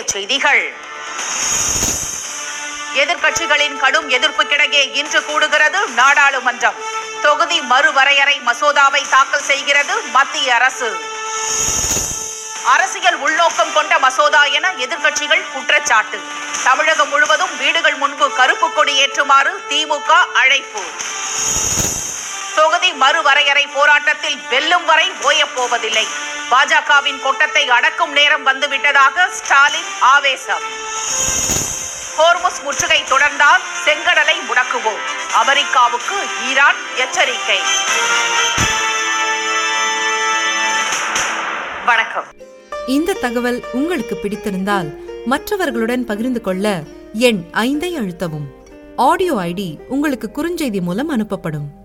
செய்திகள் எதிர்க்கட்சிகளின் கடும் எதிர்ப்புக்கிடையே இன்று கூடுகிறது நாடாளுமன்றம் தொகுதி மறுவரையறை மசோதாவை தாக்கல் செய்கிறது மத்திய அரசு அரசியல் உள்நோக்கம் கொண்ட மசோதா என எதிர்க்கட்சிகள் குற்றச்சாட்டு தமிழகம் முழுவதும் வீடுகள் முன்பு கருப்பு கொடி ஏற்றுமாறு திமுக அழைப்பு தொகுதி மறுவரையறை போராட்டத்தில் வெல்லும் வரை ஓயப் போவதில்லை பாஜகவின் கொட்டத்தை அடக்கும் நேரம் வந்துவிட்டதாக ஸ்டாலின் ஆவேசம் ஹோர்முஸ் முற்றுகை தொடர்ந்தால் செங்கடலை முடக்குவோம் அமெரிக்காவுக்கு ஈரான் எச்சரிக்கை வணக்கம் இந்த தகவல் உங்களுக்கு பிடித்திருந்தால் மற்றவர்களுடன் பகிர்ந்து கொள்ள எண் ஐந்தை அழுத்தவும் ஆடியோ ஐடி உங்களுக்கு குறுஞ்செய்தி மூலம் அனுப்பப்படும்